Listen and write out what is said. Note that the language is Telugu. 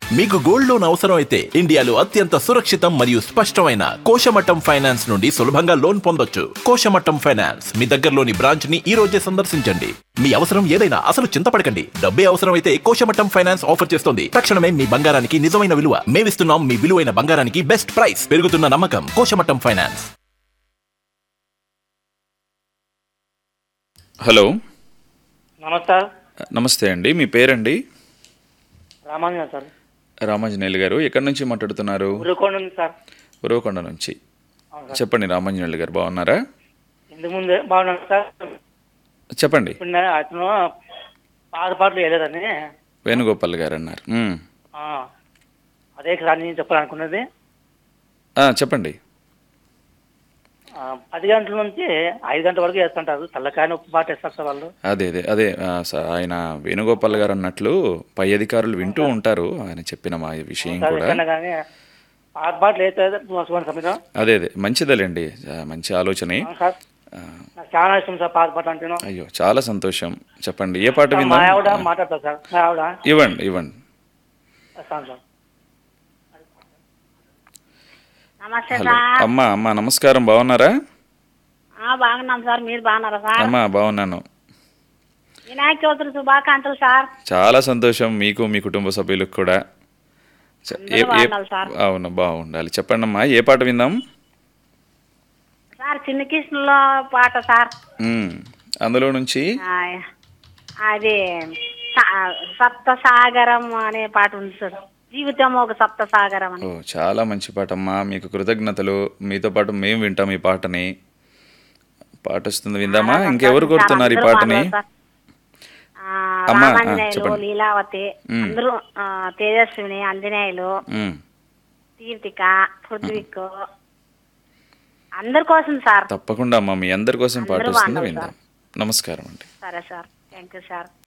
మీకు గోల్డ్ లోన్ అవసరం అయితే ఇండియాలో అత్యంత సురక్షితం మరియు స్పష్టమైన కోశమట్టం ఫైనాన్స్ నుండి సులభంగా లోన్ పొందొచ్చు కోశమట్టం ఫైనాన్స్ మీ దగ్గరలోని బ్రాంచ్ ని ఈ రోజే సందర్శించండి మీ అవసరం ఏదైనా అసలు చింతపడకండి డబ్బే అవసరం అయితే కోశమట్టం ఫైనాన్స్ ఆఫర్ చేస్తుంది తక్షణమే మీ బంగారానికి నిజమైన విలువ మేమిస్తున్నాం మీ విలువైన బంగారానికి బెస్ట్ ప్రైస్ పెరుగుతున్న నమ్మకం కోశమట్టం ఫైనాన్స్ హలో నమస్తే నమస్తే అండి మీ పేరండి రామాంజన సార్ రామాంజనేయులు గారు ఎక్కడి నుంచి మాట్లాడుతున్నారు ఉరుకోండి ఉంది సార్ ఉరవకొండ నుంచి అవును సార్ చెప్పండి రామాంజనేయులు గారు బాగున్నారా ఇంతకు ముందే బాగున్నాను సార్ చెప్పండి ఇప్పుడు నేను అతను పాత పాటలు వేయలేదని వేణుగోపాల్ గారు అన్నారు మ్మ్. ఆ, అదే సార్ నేను చెప్పాలనుకున్నది ఆ, చెప్పండి ఆ, పది గంటల నుంచి ఐదు గంటల వరకు వేస్తుంటారు తల్లకాయని ఉప్పు పాట వేస్తారు సార్ వాళ్ళు అదే అదే అదే ఆ, స- ఆయన వేణుగోపాల్ గారు అన్నట్లు పై అధికారులు వింటూ ఉంటారు ఆయన చెప్పిన మా విషయం సార్ కూడా ఎక్కడైనా కానీ పాత పాటలు వేస్తే మోసుకోండి సార్ మీరు అదే అదే మంచిదేలేండి ఆ, మంచి ఆలోచనే అవును సార్ ఆ, నాకు చాలా ఇష్టం సార్ పాత పాట అంటే అయ్యో చాలా సంతోషం చెప్పండి ఏ పాట మా విందాం ఆవిడ ఆ, మాట్లాడతారు సార్ మా ఆవిడ ఇవ్వండి ఇవ్వండి వస్తాను సార్ నమస్తే హలో సార్ అమ్మా అమ్మా నమస్కారం బాగున్నారా ఆ, బాగున్నాం సార్ మీరు బాగున్నారా సార్ అమ్మా బాగున్నాను వినాయక చవితి శుభాకాంక్షలు సార్ చాలా సంతోషం మీకు మీ కుటుంబ సభ్యులకు కూడా చ- ఏ- అందరూ ఏ- బాగున్నారు సార్. అవును బాగుండాలి చెప్పండి అమ్మా ఏ పాట విందాం సార్ చిన్న కృష్ణలో పాట సార్ మ్మ్. అందులో నుంచి ఆ, అది స- సప్త సాగరం అనే పాట ఉంది సార్ జీవితం ఒక సప్త సాగరం అని ఓ చాలా మంచి పాట అమ్మా మీకు కృతజ్ఞతలు మీతో పాటు మేము వింటాం ఈ పాటని పాట వస్తుంది విందామా చాలా ఇంకెవరు సంతోషం కోరుతున్నారు ఈ సార్, పాటని అందరూ బాగున్నారు సార్. ఆ, అమ్మా, ఆ, రామాంజనేయులు చెప్పండి. లీలావతి మ్. అందరూ ఆ, తేజస్విని ఆంజనేయులు మ్మ్. కీర్తిక పృథ్వీక్ అందరి కోసం సార్ తప్పకుండా అమ్మా మీ అందరి కోసం పాట అందరూ వస్తుంది బాగున్నారు విందాం నమస్కారం అండి సరే సార్ థ్యాంక్ యూ సార్